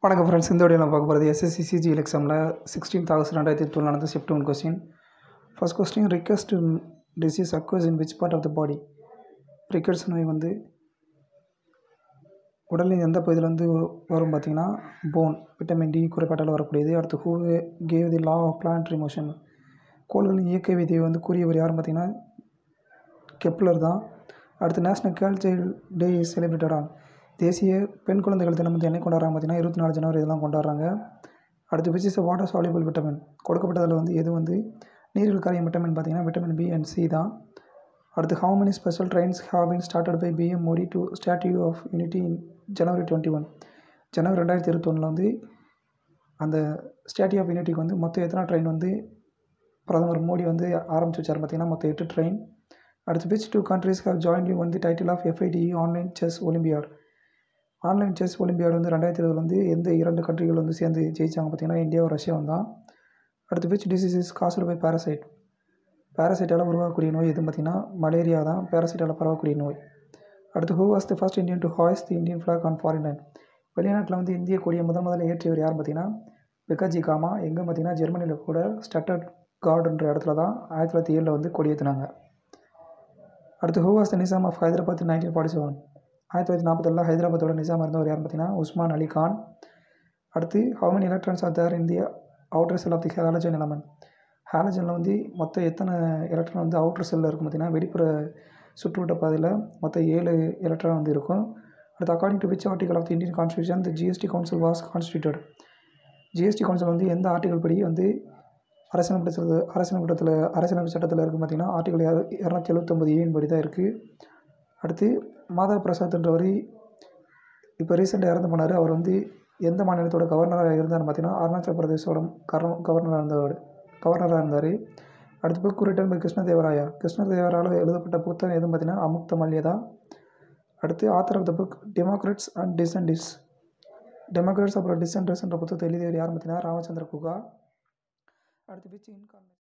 வணக்கம் ஃப்ரெண்ட்ஸ் இந்த வீடியோ நான் பார்க்க போகிறது எஸ்எஸ்சி சிஜிஎல் எக்ஸாமில் சிக்ஸ்டீன் ஆகஸ்ட் ரெண்டாயிரத்தி டுவெல் நடந்த shift one question first question rickets disease occurs in which part of the body rickets நோய் வந்து உடலின் எந்த பகுதியில் வந்து வரும் பார்த்தீங்கன்னா போன் விட்டமின் டி குறைபாட்டால் வரக்கூடியது அடுத்து who gave the law of planetary motion கோள்களின் இயற்கை விதியை வந்து கூறியவர் யாருன்னு பார்த்தீங்கன்னா கெப்லர் தான் அடுத்து national girl child day is celebrated on தேசிய பெண் குழந்தைகள் தினம் வந்து என்னை கொண்டாடுறாங்க பார்த்தீங்கன்னா இருபத்தி நாலு ஜனவரி இதெல்லாம் கொண்டாடுறாங்க அடுத்து which is water soluble vitamin கொடுக்கப்பட்டதில் வந்து எது வந்து நீரில் கரையும் விட்டமின் பார்த்தீங்கன்னா விட்டமின் பி அண்ட் சி தான் அடுத்து how many special trains have been started by PM Modi to statue of unity in January twenty one ஜனவரி ரெண்டாயிரத்தி இருபத்தொன்னில் வந்து அந்த ஸ்டாட்யூ ஆஃப் யூனிட்டிக்கு வந்து மொத்தம் எத்தனை ட்ரெயின் வந்து பிரதமர் மோடி வந்து ஆரம்பிச்சு வச்சார் பார்த்தீங்கன்னா மொத்தம் எட்டு ட்ரெயின் அடுத்து which two countries have jointly won the title of FIDE online chess olympiad online chess olympiad வந்து ரெண்டாயிரத்தி இருபதுல வந்து எந்த இரண்டு கண்ட்ரிகள் வந்து சேர்ந்து ஜெயிச்சாங்க பார்த்தீங்கன்னா இந்தியாவும் ரஷ்யாவும் தான் அடுத்து which disease is caused by parasite பேரசைட்டால் உருவாகக்கூடிய நோய் எதுன்னு பார்த்தீங்கன்னா மலேரியா தான் பேரசைட்டால் பரவக்கூடிய நோய் அடுத்து who was the first Indian to hoist the Indian flag on foreign land வெளிநாட்டில் வந்து இந்திய கொடியை முதல் முதல்ல ஏற்றியவர் யார் பார்த்தீங்கன்னா பிகாஜி காமா எங்கே பார்த்தீங்கன்னா ஜெர்மனியில் கூட ஸ்டட்டட் கார்டுன்ற இடத்துல தான் ஆயிரத்தி தொள்ளாயிரத்தி ஏழில் வந்து கொடியேற்றினாங்க அடுத்து who was the Nizam of Hyderabad nineteen forty seven ஆயிரத்தி தொள்ளாயிரத்தி நாற்பத்தேழில் ஹைதராபாத்தோட நிசாம் இருந்தவர் யார் பார்த்தீங்கன்னா உஸ்மான் அலி கான் அடுத்து how many electrons are there in the outer shell of the halogen element ஹாலஜனில் வந்து மொத்தம் எத்தனை எலக்ட்ரான் வந்து அவுட்டர் செல்லில் இருக்கும் பார்த்தீங்கன்னா வெளிப்புற சுற்றுவட்ட பாதையில் மொத்தம் ஏழு எலக்ட்ரான் வந்து இருக்கும் அடுத்து according to which article of the Indian constitution the GST council was constituted GST council வந்து எந்த ஆர்டிகல் படி வந்து அரசியலமைப்பு அரசியலமைப்பத்தில் அரசியலமைப்பு சட்டத்தில் இருக்குது பார்த்தீங்கன்னா ஆர்டிகல் இரநூத்தி எழுபத்தொம்பது ஏன் படி தான் இருக்குது அடுத்து மாதா பிரசாத்ன்றவர் இப்போ ரீசெண்டாக இறந்து போனார் அவர் வந்து எந்த மாநிலத்தோட கவர்னராக இருந்தார் பார்த்தீங்கன்னா அருணாச்சல பிரதேசோட கர கவர்னராக இருந்தவர் கவர்னராக இருந்தார் அடுத்து புக் ரிட்டன் பை கிருஷ்ணதேவராயா கிருஷ்ணதேவரால் எழுதப்பட்ட புத்தகம் எதுவும் பார்த்தீங்கன்னா அமுக்த மல்யதா அடுத்து author of the book democrats and dissenters democrats அப்புறம் டிசன்டர்ஸ் என்ற புத்தகத்தை எழுதியவர் யார் பார்த்தீங்கன்னா ராமச்சந்திர குகா அடுத்து விச் இன்கார்னேட்